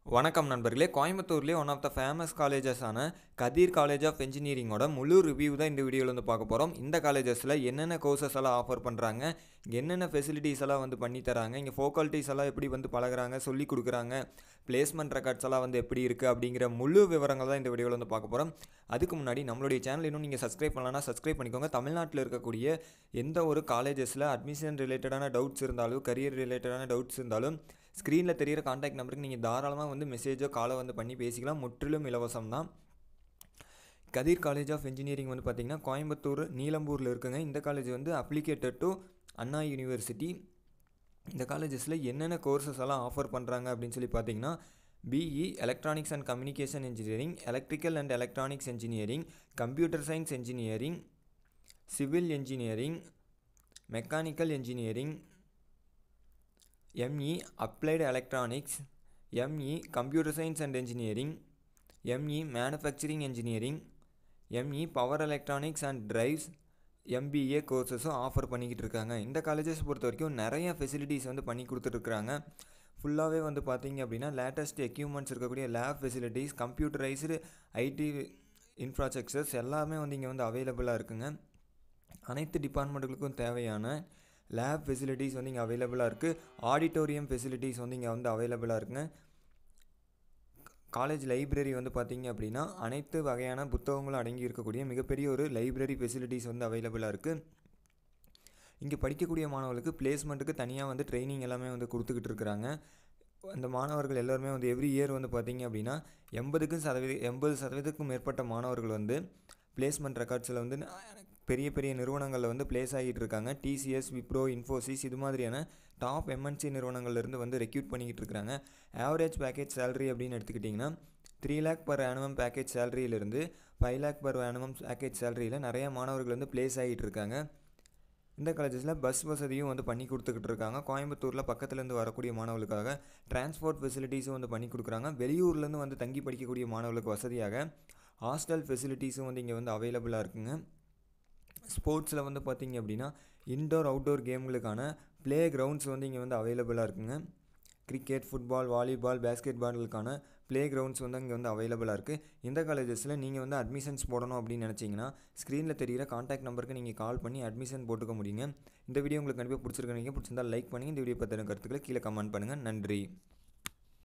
வணக்கம் நண்பர்களே கோயம்புத்தூர்லேயே ஒன் ஆஃப் த ஃபேமஸ் காலேஜஸான கதீர் காலேஜ் ஆஃப் இன்ஜினியரிங்கோட முழு ரிவ்யூ தான் இந்த வீடியோவில் வந்து பார்க்க போகிறோம் இந்த காலேஜஸில் என்னென்ன கோர்சஸ் எல்லாம் ஆஃபர் பண்ணுறாங்க என்னென்ன ஃபெசிலிட்டிஸ் எல்லாம் வந்து பண்ணி தராங்க இங்கே ஃபோக்கல்ட்டிஸ் எல்லாம் எப்படி வந்து பழகுறாங்க சொல்லி கொடுக்குறாங்க பிளேஸ்மெண்ட் ரெக்கார்ட்ஸ் எல்லாம் வந்து எப்படி இருக்குது அப்படிங்கிற முழு விவரங்கள் தான் இந்த வீடியோவில் வந்து பார்க்க போகிறோம் அதுக்கு முன்னாடி நம்மளுடைய சேனல் இன்னும் நீங்கள் சப்ஸ்கிரைப் பண்ணலன்னா சப்ஸ்கிரைப் பண்ணிக்கோங்க தமிழ்நாட்டில் இருக்கக்கூடிய எந்த ஒரு காலேஜஸில் அட்மிஷன் ரிலேட்டடான டவுட்ஸ் இருந்தாலும் கரியர் ரிலேட்டடான டவுட்ஸ் இருந்தாலும் ஸ்க்ரீனில் தெரியிற காண்டாக்ட் நம்பருக்கு நீங்கள் தாராளமாக வந்து மெசேஜோ காலை வந்து பண்ணி பேசிக்கலாம் முற்றிலும் இலவசம் தான் கதிர் காலேஜ் ஆஃப் இன்ஜினியரிங் வந்து பார்த்திங்கன்னா கோயம்புத்தூர் நீலம்பூரில் இருக்குங்க இந்த காலேஜ் வந்து அப்ளிகேட்டட் டு அண்ணா யூனிவர்சிட்டி இந்த காலேஜஸில் என்னென்ன கோர்சஸ் எல்லாம் ஆஃபர் பண்ணுறாங்க அப்படின்னு சொல்லி பார்த்தீங்கன்னா BE electronics and communication engineering electrical and electronics engineering computer science engineering civil engineering mechanical engineering ME applied electronics ME computer science and engineering ME manufacturing engineering ME power electronics and drives MBA கோர்சஸும் offer பண்ணிக்கிட்டு இருக்காங்க இந்த colleges பொறுத்த வரைக்கும் நிறைய facilities வந்து பண்ணி கொடுத்துட்ருக்குறாங்க ஃபுல்லாகவே வந்து பார்த்தீங்க அப்படின்னா லேட்டஸ்ட் எக்யூப்மெண்ட்ஸ் இருக்கக்கூடிய lab facilities computerised IT infrastructures எல்லாமே வந்து இங்கே வந்து அவைலபிளாக இருக்குங்க அனைத்து டிபார்ட்மெண்ட்டுகளுக்கும் தேவையான லேப் ஃபெசிலிட்டிஸ் வந்து இங்கே அவைலபிளாக இருக்குது ஆடிட்டோரியம் ஃபெசிலிட்டிஸ் வந்து இங்கே வந்து அவைலபிளாக இருக்குங்க காலேஜ் லைப்ரரி வந்து பார்த்திங்க அப்படின்னா அனைத்து வகையான புத்தகங்களும் அடங்கி இருக்கக்கூடிய மிகப்பெரிய ஒரு லைப்ரரி ஃபெசிலிட்டிஸ் வந்து அவைலபிளாக இருக்குது இங்கே படிக்கக்கூடிய மாணவர்களுக்கு பிளேஸ்மெண்ட்டுக்கு தனியாக வந்து ட்ரைனிங் எல்லாமே வந்து கொடுத்துக்கிட்டு இருக்கிறாங்க அந்த மாணவர்கள் எல்லாருமே வந்து எவ்ரி இயர் வந்து பார்த்திங்க அப்படின்னா எண்பதுக்கும் சதவீத எண்பது சதவீதத்துக்கும் மேற்பட்ட மாணவர்கள் வந்து பிளேஸ்மெண்ட் ரெக்கார்ட்ஸில் வந்து பெரிய பெரிய நிறுவனங்களில் வந்து பிளேஸ் ஆகிட்டு இருக்காங்க டிசிஎஸ் விப்ரோ இன்ஃபோசிஸ் இது மாதிரியான டாப் எம்என்சி நிறுவனங்கள்லேருந்து வந்து ரெக்யூட் பண்ணிக்கிட்டு இருக்காங்க ஆவரேஜ் பேக்கேஜ் சேலரி அப்படின்னு எடுத்துக்கிட்டிங்கன்னா three lakh per annum package சேலரியிலேருந்து five lakh per annum package சேலரியில் நிறைய மாணவர்கள் வந்து பிளேஸ் ஆகிட்டு இருக்காங்க இந்த காலேஜஸில் பஸ் வசதியும் வந்து பண்ணி கொடுத்துக்கிட்டு இருக்காங்க கோயம்புத்தூரில் பக்கத்துலேருந்து வரக்கூடிய மாணவர்களுக்காக டிரான்ஸ்போர்ட் ஃபெசிலிட்டிஸும் வந்து பண்ணி கொடுக்குறாங்க வெளியூர்லேருந்து வந்து தங்கி படிக்கக்கூடிய மாணவர்களுக்கு வசதியாக ஹாஸ்டல் ஃபெசிலிட்டிஸும் வந்து இங்கே வந்து அவைலபிளாக இருக்குங்க ஸ்போர்ட்ஸில் வந்து பார்த்திங்க அப்படின்னா இன்டோர் அவுட்டோர் கேம்களுக்கான ப்ளே கிரவுண்ட்ஸ் வந்து இங்கே வந்து அவைலபிளாக இருக்குங்க கிரிக்கெட் ஃபுட்பால் வாலிபால் பேஸ்கெட் பாலுக்கான ப்ளே கிரவுண்ட்ஸ் வந்து இங்கே வந்து அவைலபிளாக இருக்குது இந்த காலேஜஸில் நீங்கள் வந்து அட்மிஷன்ஸ் போடணும் அப்படின்னு நினச்சிங்கன்னா ஸ்க்ரீனில் தெரியிற காண்டாக்ட் நம்பருக்கு நீங்கள் கால் பண்ணி அட்மிஷன் போட்டுக்க முடியுங்க இந்த வீடியோ உங்களுக்கு கண்டிப்பாக பிடிச்சிருக்கீங்க பிடிச்சிருந்தால் லைக் பண்ணுங்கள் இந்த வீடியோ பற்றின கருத்துக்களை கீழே கமெண்ட் பண்ணுங்கள் நன்றி